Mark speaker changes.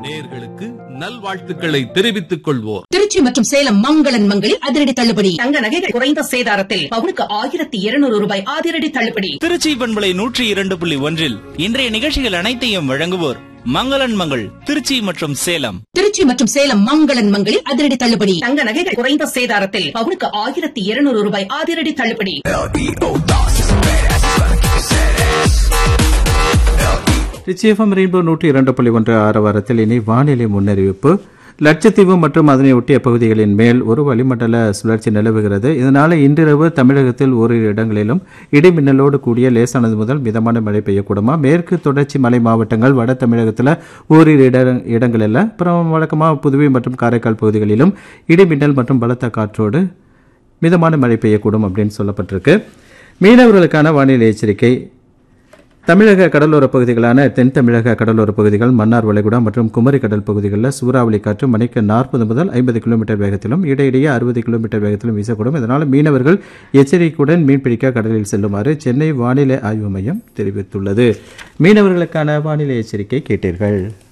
Speaker 1: நேர்களுக்கு நல்வாழ்த்துக்களை தெரிவித்துக் கொள்வோர்
Speaker 2: திருச்சி மற்றும் சேலம் மங்களன் மங்களில் அதிரடி தள்ளுபடி
Speaker 3: தங்க நகைகள் குறைந்த சேதாரத்தில் பவுனுக்கு ஆயிரத்தி இருநூறு ரூபாய் அதிரடி தள்ளுபடி
Speaker 4: திருச்சி பண்பலை நூற்றி இரண்டு புள்ளி ஒன்றில் இன்றைய நிகழ்ச்சிகள் அனைத்தையும் வழங்குவோர் மங்களன் மங்கள் திருச்சி மற்றும் சேலம்
Speaker 2: திருச்சி மற்றும் சேலம் மங்களன் மங்களில் அதிரடி தள்ளுபடி
Speaker 3: தங்க நகைகள் குறைந்த சேதாரத்தில் பவுனுக்கு ஆயிரத்தி இருநூறு ரூபாய் அதிரடி தள்ளுபடி
Speaker 5: ரிச்சி எஃப்எம் ரெயின்போ நூற்றி இரண்டு புள்ளி ஒன்று ஆறு வாரத்தில் இனி வானிலை முன்னறிவிப்பு லட்சத்தீவு மற்றும் அதனை ஒட்டிய பகுதிகளின் மேல் ஒரு வளிமண்டல சுழற்சி நிலவுகிறது இதனால் இன்றிரவு தமிழகத்தில் ஓரிரு இடங்களிலும் இடிமின்னலோடு கூடிய லேசானது முதல் மிதமான மழை பெய்யக்கூடுமா மேற்கு தொடர்ச்சி மலை மாவட்டங்கள் வட தமிழகத்தில் ஓரிரு இட இடங்களில் அப்புறம் வழக்கமாக புதுவை மற்றும் காரைக்கால் பகுதிகளிலும் இடிமின்னல் மற்றும் பலத்த காற்றோடு மிதமான மழை பெய்யக்கூடும் அப்படின்னு சொல்லப்பட்டிருக்கு மீனவர்களுக்கான வானிலை எச்சரிக்கை தமிழக கடலோர பகுதிகளான தென் தமிழக கடலோர பகுதிகள் மன்னார் வளைகுடா மற்றும் குமரி கடல் பகுதிகளில் சூறாவளி காற்று மணிக்கு நாற்பது முதல் ஐம்பது கிலோமீட்டர் வேகத்திலும் இடையிடையே அறுபது கிலோமீட்டர் வேகத்திலும் வீசக்கூடும் இதனால் மீனவர்கள் எச்சரிக்கையுடன் மீன்பிடிக்க கடலில் செல்லுமாறு சென்னை வானிலை ஆய்வு மையம் தெரிவித்துள்ளது மீனவர்களுக்கான வானிலை எச்சரிக்கை கேட்டீர்கள்